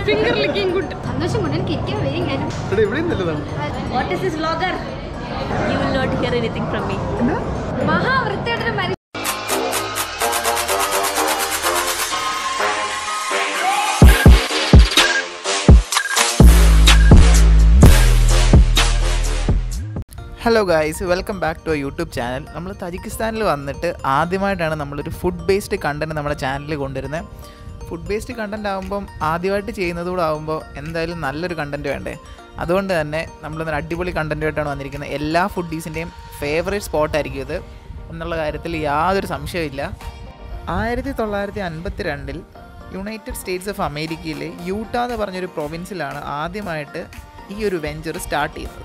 Finger licking good സന്തോഷം കൊണ്ട് എനിക്ക് ഇരിക്കാൻ വരും ഞാനും എടാ ഇവിടെ നല്ലതാണ് What is this vlogger? You will not hear anything from me. മഹാവൃത്തിയായിട്ടൊരു മനുഷ്യൻ hello guys welcome back to YouTube channel നമ്മൾ തജിക്കിസ്ഥാനിൽ വന്നിട്ട് ആദ്യമായിട്ടാണ് നമ്മളൊരു ഫുഡ് ബേസ്ഡ് കണ്ടൻറ്റ് നമ്മുടെ ചാനലിൽ കൊണ്ടുവരുന്നത് ഫുഡ് ബേസ്ഡ് കണ്ടൻറ് ആകുമ്പം ആദ്യമായിട്ട് ചെയ്യുന്നതുകൂടെ ആകുമ്പോൾ എന്തായാലും നല്ലൊരു കണ്ടൻറ്റ് വേണ്ടേ അതുകൊണ്ട് തന്നെ നമ്മളിന്നൊരു അടിപൊളി കണ്ടൻറ്റുമായിട്ടാണ് വന്നിരിക്കുന്നത് എല്ലാ ഫുഡീസിൻ്റെയും ഫേവറേറ്റ് സ്പോട്ടായിരിക്കും ഇത് എന്നുള്ള കാര്യത്തിൽ യാതൊരു സംശയമില്ല ആയിരത്തി തൊള്ളായിരത്തി അൻപത്തി രണ്ടിൽ യുണൈറ്റഡ് സ്റ്റേറ്റ്സ് ഓഫ് അമേരിക്കയിലെ യൂട്ട എന്ന് പറഞ്ഞൊരു പ്രൊവിൻസിലാണ് ആദ്യമായിട്ട് ഈ ഒരു വെഞ്ചർ സ്റ്റാർട്ട് ചെയ്യുന്നത്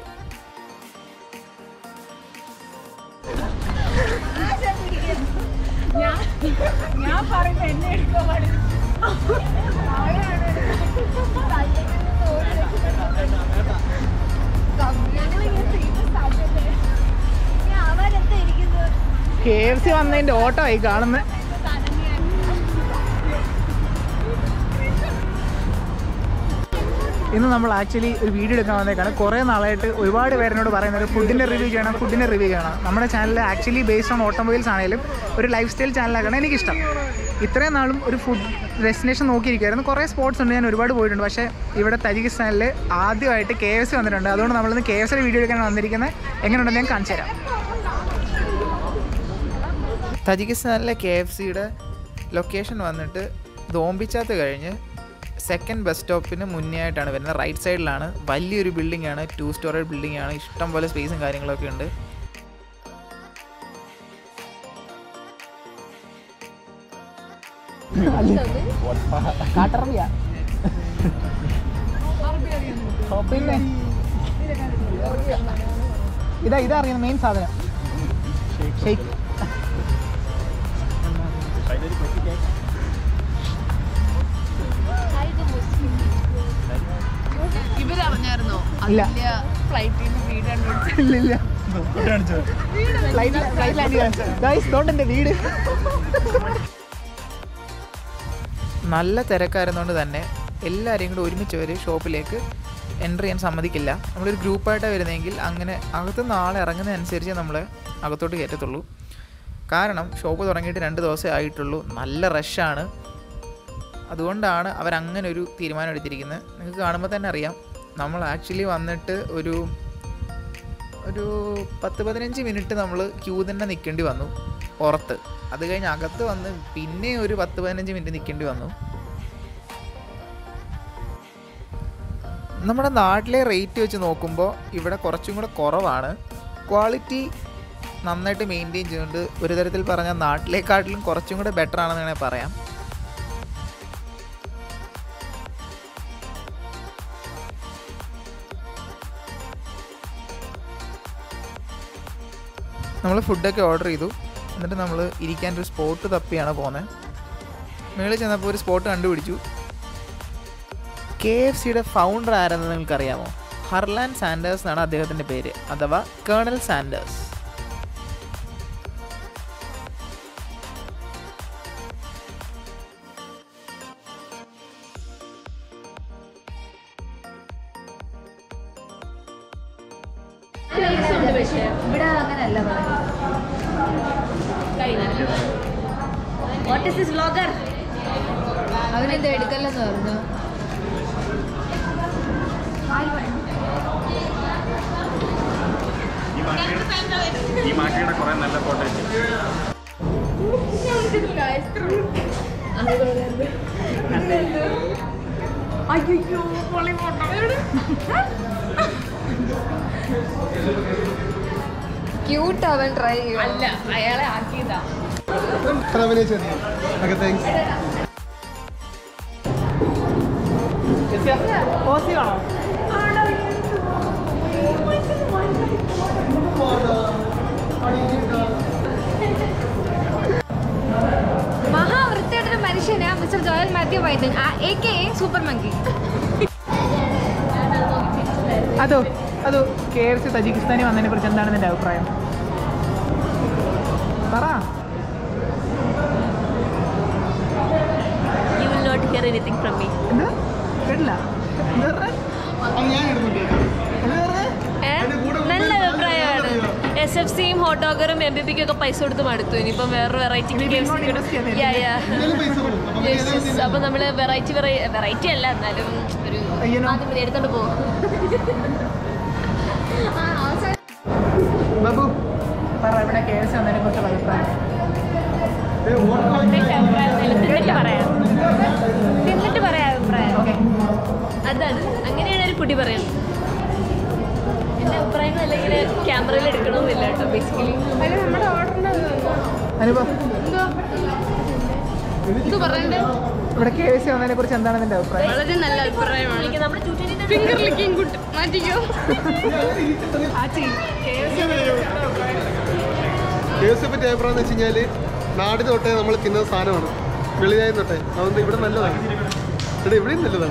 കെ എഫ് സി വന്നതിൻ്റെ ഓട്ടമായി കാണുന്നത് ഇന്ന് നമ്മൾ ആക്ച്വലി ഒരു വീഡിയോ എടുക്കാൻ വന്നേക്കാണ് കുറേ നാളായിട്ട് ഒരുപാട് പേരെന്നോട് പറയുന്നത് ഫുഡിൻ്റെ റിവ്യൂ ചെയ്യണം ഫുഡിൻ്റെ റിവ്യൂ ചെയ്യണം നമ്മുടെ channel actually based on automobiles ആണെങ്കിലും ഒരു ലൈഫ് സ്റ്റൈൽ ചാനലാക്കണം എനിക്കിഷ്ടം ഇത്രയും നാളും ഒരു ഫുഡ് ഡെസ്റ്റിനേഷൻ നോക്കിയിരിക്കുമായിരുന്നു കുറേ സ്പോട്സ് ഉണ്ട് ഞാൻ ഒരുപാട് പോയിട്ടുണ്ട് പക്ഷേ ഇവിടെ തജിക്കിസ്ഥാനിൽ ആദ്യമായിട്ട് കെ എഫ് സി വന്നിട്ടുണ്ട് അതുകൊണ്ട് നമ്മളിന്ന് കെ എഫ് സിയുടെ വീഡിയോ എടുക്കാനാണ് വന്നിരിക്കുന്നത് എങ്ങനെയുണ്ടെന്ന് ഞാൻ കാണിച്ചു തരാം തജിക്കിസ്ഥാനിലെ കെ എഫ് സിയുടെ ലൊക്കേഷൻ വന്നിട്ട് ദോമ്പിച്ചാത്ത് കഴിഞ്ഞ് സെക്കൻഡ് ബസ് സ്റ്റോപ്പിന് മുന്നേ ആയിട്ടാണ് വരുന്നത് റൈറ്റ് സൈഡിലാണ് വലിയൊരു ബിൽഡിംഗ് ആണ് ടു സ്റ്റോറേജ് ബിൽഡിംഗ് ആണ് ഇഷ്ടം പോലെ സ്പേസും കാര്യങ്ങളൊക്കെ ഉണ്ട് പിന്നെ ഇതാ ഇതാ അറിയുന്ന മെയിൻ സാധനം ഷെയ്ക്ക് ഇവരറിഞ്ഞായിരുന്നോ ഇല്ല. അതിന്റെ ഫ്ലൈറ്റിൽ നിന്ന് വീട് കണ്ടുപിടിച്ച് ഇല്ല ഇല്ല ഫ്ലൈറ്റ് ഫ്ലൈറ്റ് ഗൈസ് ഡോണ്ട് എൻ്റെ വീട് നല്ല തിരക്കായിരുന്നുകൊണ്ട് തന്നെ എല്ലാവരെയും കൂടെ ഒരുമിച്ച് ഒരു ഷോപ്പിലേക്ക് എൻ്റർ ചെയ്യാൻ സമ്മതിക്കില്ല നമ്മളൊരു ഗ്രൂപ്പായിട്ടാണ് വരുന്നതെങ്കിൽ അങ്ങനെ അകത്തുനിന്ന് ആളെ ഇറങ്ങുന്നതനുസരിച്ച് നമ്മളെ അകത്തോട്ട് കയറ്റത്തുള്ളൂ കാരണം ഷോപ്പ് തുടങ്ങിയിട്ട് രണ്ട് ദിവസമേ ആയിട്ടുള്ളൂ നല്ല റഷാണ് അതുകൊണ്ടാണ് അവരങ്ങനെ ഒരു തീരുമാനം എടുത്തിരിക്കുന്നത് നിങ്ങൾക്ക് കാണുമ്പോൾ തന്നെ അറിയാം നമ്മൾ ആക്ച്വലി വന്നിട്ട് ഒരു ഒരു പത്ത് പതിനഞ്ച് മിനിറ്റ് നമ്മൾ ക്യൂ തന്നെ നിൽക്കേണ്ടി വന്നു പുറത്ത് അത് കഴിഞ്ഞ് അകത്ത് വന്ന് പിന്നെ ഒരു പത്ത് പതിനഞ്ച് മിനിറ്റ് നിൽക്കേണ്ടി വന്നു നമ്മുടെ നാട്ടിലെ റേറ്റ് വെച്ച് നോക്കുമ്പോൾ ഇവിടെ കുറച്ചും കൂടെ കുറവാണ് ക്വാളിറ്റി നന്നായിട്ട് മെയിൻറ്റെയിൻ ചെയ്യുന്നുണ്ട് ഒരു തരത്തിൽ പറഞ്ഞാൽ നാട്ടിലേക്കാട്ടിലും കുറച്ചും കൂടെ ബെറ്റർ ആണെന്ന് വേണമെങ്കിൽ പറയാം നമ്മൾ ഫുഡൊക്കെ ഓർഡർ ചെയ്തു എന്നിട്ട് നമ്മൾ ഇരിക്കാൻ ഒരു സ്പോട്ട് തപ്പിയാണ് പോകുന്നത് മേളിൽ ചെന്നപ്പോൾ ഒരു സ്പോട്ട് കണ്ടുപിടിച്ചു കെ എഫ് സിയുടെ ഫൗണ്ടർ ആരെന്ന് നിങ്ങൾക്കറിയാമോ ഹർലാൻ സാൻഡേഴ്സ് എന്നാണ് അദ്ദേഹത്തിൻ്റെ പേര് അഥവാ കേണൽ സാൻഡേഴ്സ് ഇവിടെ അങ്ങനെയല്ല പറയുന്നത് What is this vlogger? അവനെന്താ എടുക്കല്ലെന്ന് പറഞ്ഞു ഈ മാറ്റിയുടെ കുറെ നല്ല ഫോട്ടോസ് അയ്യോ പൊളി ഫോട്ടോ ക്യൂട്ട് അവൻ ട്രൈ ചെയ്യും അല്ല അയാളെ ആക്കിയതാ എത്ര അഭിനയിച്ചു ഓക്കെ താങ്ക്സ് മഹാവൃത്തിയായിട്ടൊരു മനുഷ്യനാ mister Joel Mathew Vaidyan A K A super monkey അതോ അതോ കെ എഫ് സി തജിക്കിസ്ഥാനിൽ വന്നതിനെ കുറിച്ച് എന്താണ് നിന്റെ അഭിപ്രായം പറ You will not hear anything from me. എന്താ കേട്ടില്ല എന്താ പറഞ്ഞേ? അത് ഞാൻ എടുത്തിട്ടുണ്ട് എന്താ പറഞ്ഞേ? ഏ? നല്ല അഭിപ്രായമാണ് എസ് എഫ് സിയും ഹോട്ടോഗറും എം ബി പിക്കും ഒക്കെ പൈസ കൊടുത്ത് മടുത്തു ഇനിയിപ്പം വേറൊരു വെറൈറ്റി ഇങ്ങോട്ട് invest ചെയ്യാൻ എന്തായാലും പൈസ കൊടുക്കും നമുക്ക് ഏതായാലും അപ്പൊ നമ്മള് വെറൈറ്റി വെറൈറ്റി അല്ല എന്നാലും ഒരു അയ്യനോ? ആദ്യം മതി എടുത്തോണ്ട് പോകും ബാബു പറ ഇവിടെ കെ എസ് വന്നതിനെ കുറിച്ചുള്ള അഭിപ്രായം തിന്നിട്ട് പറയാം തിന്നിട്ട് പറയാം അഭിപ്രായം ഓക്കെ അതാണ് അങ്ങനെയാണ് ഒരു കുട്ടി പറയുന്നത് എന്റെ അഭിപ്രായങ്ങളല്ല ഇങ്ങനെ ക്യാമറയിൽ എടുക്കണമെന്നില്ല കേട്ടോ ബേസിക്കലി അതിന് നമ്മുടെ ഓർഡറിന് അനുഭവ ഇത് പറയണ്ടേ ഇവിടെ കെ എസ് വന്നതിനെ കുറിച്ച് എന്താണ് നിന്റെ അഭിപ്രായം വളരെ നല്ല അഭിപ്രായമാണ് നമ്മുടെ ട്യൂറ്ററിൽ ഫിംഗർ ലിക്കിങ് കുട്ടി മാറ്റിക്കോ കേസിനെ പറ്റി അഭിപ്രായം എന്ന് വെച്ച് കഴിഞ്ഞാൽ നാടിന് തൊട്ടേ നമ്മൾ തിന്നുന്ന സാധനമാണ് വെളിയായി തൊട്ടേ അതുകൊണ്ട് ഇവിടെ നല്ലതാണ് ഇവിടെ ഇവിടെയും നല്ലതാണ്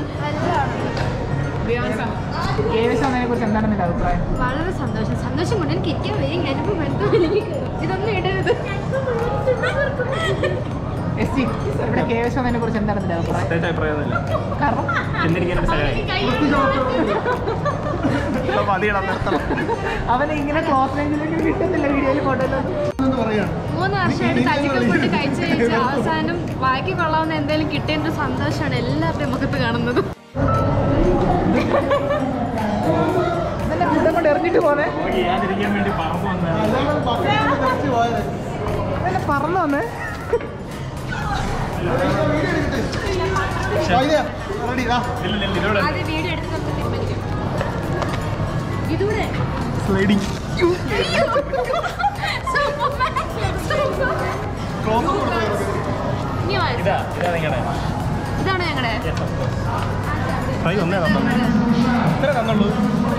കെ എസ് വന്നതിനെ കുറിച്ച് എന്താണ് നിന്റെ അഭിപ്രായം വളരെ സന്തോഷം സന്തോഷം കൊണ്ട് എനിക്ക് ഇരിക്കാൻ വയ്യ ഞാനിപ്പോൾ വെറുതെ വലിയ ഇതൊന്നും ഇടരുത് എസ് സി ഇവിടെ കെ എസ് വന്നതിനെ കുറിച്ച് എന്താണ് നിന്റെ അഭിപ്രായം പ്രത്യേകിച്ച് അഭിപ്രായമൊന്നുമില്ല കാരണം ചെന്നിരിക്കാൻ മതിയിടാൻ നിർത്തണം അവന് ഇങ്ങനെ ക്ലോസ് റേഞ്ചിലേക്ക് കിട്ടുന്നില്ല വീഡിയോയിൽ ഫോട്ടോയിലൊന്നും എന്ന് പറയാണ് മൂന്ന് വർഷമായിട്ട് കച്ചിക്കൽ ഫുഡ് കഴിച്ച് കഴിച്ച് അവസാനം വായിക്ക് കൊള്ളാവുന്ന എന്തെങ്കിലും കിട്ടിയതിൻ്റെ സന്തോഷമാണ് എല്ലാവരുടെയും മുഖത്ത് കാണുന്നത് ഇതെന്നെ ഫുഡും കൊണ്ട് എറിഞ്ഞിട്ട് പോന്നെ അതാണ് ഭക്ഷണം കഴിച്ച് പോയത് ഇതെന്നെ പറന്നു വന്നേ റെഡി ആ ആദ്യം വീഡിയോ എടുത്ത് നമുക്ക് തീരുമാനിക്കാം ഇതൂടെ സ്ലൈഡിങ് ഇനി വാ. ഇതാ ഇതാ നിങ്ങളുടെ ഇതാണോ ഞങ്ങളുടെ ഫ്രൈ ഒന്നേ തന്നുള്ളൂ ഇത്ര തന്നുള്ളൂ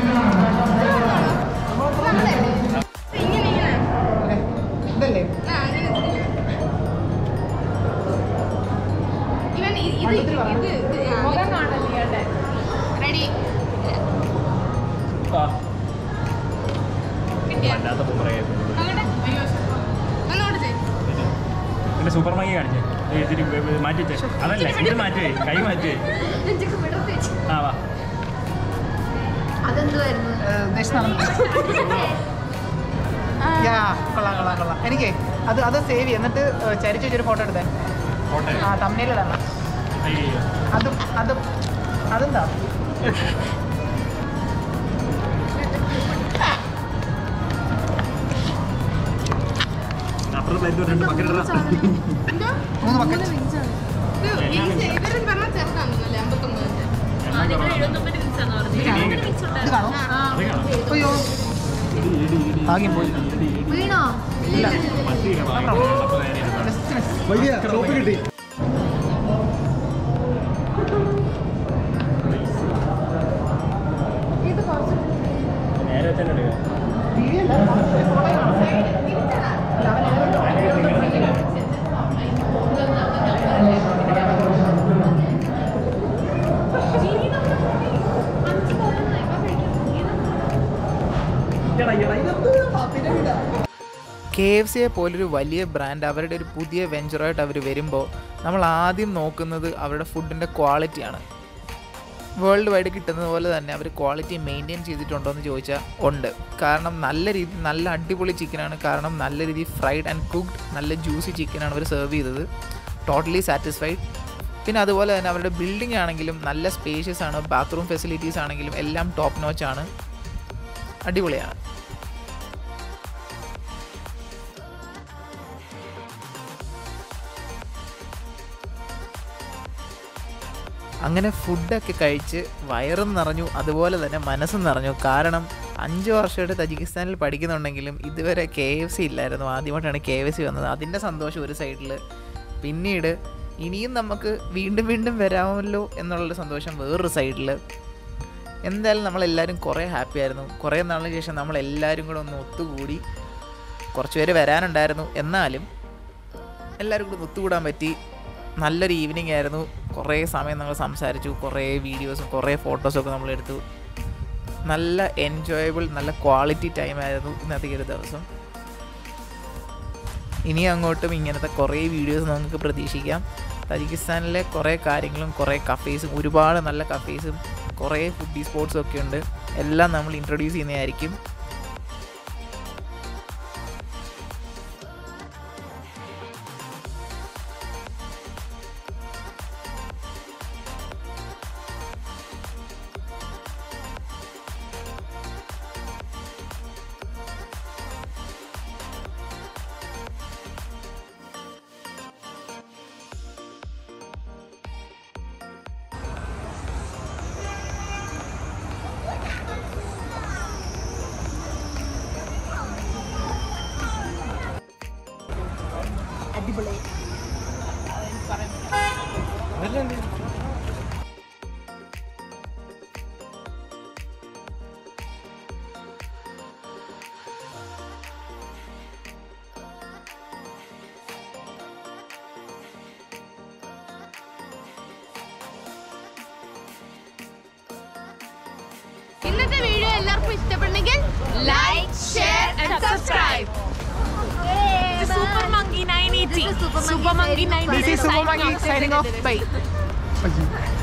ഇങ്ങനെ ഇങ്ങനെ ഇതല്ലേ ആ, അങ്ങനെ ഇവൻ ഇ- ഇത് ഇത് ഇത് ഇത് ആ, മുഖം കാണല്ലേ ഇയാളുടെ റെഡി കിട്ടിയ അല്ലാത്ത പറയാ അങ്ങോട്ട് അയ്യോ അങ്ങോട്ട് ചെയ്യ്. എന്റെ സൂപ്പർ മാഗി കാണിച്ചേ ഏയ് ഇതിരി വെ- വെ- മാറ്റി വെച്ചേ അതല്ല ഇത് മാറ്റുവേ കൈ മാറ്റുവേ നെഞ്ചൊക്കെ വിടർത്തി വെച്ച്. ആ വാ അതെന്തുവായിരുന്നു ഉദ്ദേശം നടന്നു യാ കൊള്ളാം കൊള്ളാം കൊള്ളാം എനിക്ക് അത് അത് സേവ് ചെയ്യും എന്നിട്ട് ചരിച്ച് വെച്ചൊരു ഫോട്ടോ എടുത്തേ കോട്ടെ ആ തമ്മിലിടണം അയ്യോ അതും അതും അതെന്താ അപ്പുറത്ത് പ്ലേറ്റ് രണ്ട് ബക്കറ്റ് ഇടാം മൂന്ന് ബക്കറ്റ് ഇത് ഈ ഇവരും പറഞ്ഞാൽ ചേർത്താണെന്നല്ലേ അമ്പത്തൊമ്പതിന്റെ ആദ്യം എഴുപത്തൊമ്പത് മിനിറ്റ്സ് ആണ് പറഞ്ഞത് ഇത് കാണോ അത് കാണാം അയ്യോ ഭാഗ്യം പോയി വീണോ ഇല്ല പട്ടി അപ്പൊ നേരെ ഇരുന്നോ. Just miss. വൈകിയ സോപ്പ് കിട്ടി നേരെ തന്നെ എടുക്കാം കെ എഫ് സിയെ പോലൊരു വലിയ ബ്രാൻഡ് അവരുടെ ഒരു പുതിയ വെഞ്ചറായിട്ട് അവർ വരുമ്പോൾ നമ്മൾ ആദ്യം നോക്കുന്നത് അവരുടെ ഫുഡിൻ്റെ ക്വാളിറ്റിയാണ് വേൾഡ് വൈഡ് കിട്ടുന്നത് പോലെ തന്നെ അവർ ക്വാളിറ്റി മെയിൻറ്റെയിൻ ചെയ്തിട്ടുണ്ടോ എന്ന് ചോദിച്ചാൽ ഉണ്ട് കാരണം നല്ല രീതി നല്ല അടിപൊളി ചിക്കനാണ് കാരണം നല്ല രീതിയിൽ ഫ്രൈഡ് ആൻഡ് കുക്ക്ഡ് നല്ല ജ്യൂസി ചിക്കനാണ് അവർ സെർവ് ചെയ്തത് ടോട്ടലി സാറ്റിസ്ഫൈഡ് പിന്നെ അതുപോലെ തന്നെ അവരുടെ ബിൽഡിംഗ് ആണെങ്കിലും നല്ല സ്പേഷ്യസ് ആണ് ബാത്റൂം ഫെസിലിറ്റീസ് ആണെങ്കിലും എല്ലാം ടോപ്പ് നോച്ച് ആണ് അടിപൊളിയാണ് അങ്ങനെ ഫുഡൊക്കെ കഴിച്ച് വയറും നിറഞ്ഞു അതുപോലെ തന്നെ മനസ്സും നിറഞ്ഞു കാരണം അഞ്ച് വർഷമായിട്ട് തജിക്കിസ്ഥാനിൽ പഠിക്കുന്നുണ്ടെങ്കിലും ഇതുവരെ കെ എഫ് സി ഇല്ലായിരുന്നു ആദ്യമായിട്ടാണ് കെ എഫ് സി വന്നത് അതിൻ്റെ സന്തോഷം ഒരു സൈഡിൽ പിന്നീട് ഇനിയും നമുക്ക് വീണ്ടും വീണ്ടും വരാമല്ലോ എന്നുള്ളൊരു സന്തോഷം വേറൊരു സൈഡിൽ എന്തായാലും നമ്മളെല്ലാവരും കുറേ ഹാപ്പി ആയിരുന്നു കുറേ നാളിന് ശേഷം നമ്മളെല്ലാവരും കൂടെ ഒന്ന് ഒത്തുകൂടി കുറച്ച് പേര് വരാനുണ്ടായിരുന്നു എന്നാലും എല്ലാവരും കൂടി ഒത്തുകൂടാൻ പറ്റി നല്ലൊരു ഈവനിങ് ആയിരുന്നു കുറേ സമയം നമ്മൾ സംസാരിച്ചു കുറേ വീഡിയോസും കുറേ ഫോട്ടോസൊക്കെ നമ്മൾ എടുത്തു നല്ല എൻജോയബിൾ നല്ല ക്വാളിറ്റി ടൈം ആയിരുന്നു ഇന്നത്തെ ഈ ഒരു ദിവസം ഇനി അങ്ങോട്ടും ഇങ്ങനത്തെ കുറേ വീഡിയോസ് നമുക്ക് പ്രതീക്ഷിക്കാം തജിക്കിസ്ഥാനിലെ കുറേ കാര്യങ്ങളും കുറേ കഫേസും ഒരുപാട് നല്ല കഫേസും കുറേ ഫുഡി സ്പോട്ട്സും ഒക്കെ ഉണ്ട് എല്ലാം നമ്മൾ ഇൻട്രൊഡ്യൂസ് ചെയ്യുന്നതായിരിക്കും ഇന്നത്തെ വീഡിയോ എല്ലാവർക്കും ഇഷ്ടപ്പെട്ടെങ്കിൽ like share and subscribe super monkey nine eighty super monkey nine signing off. Bye.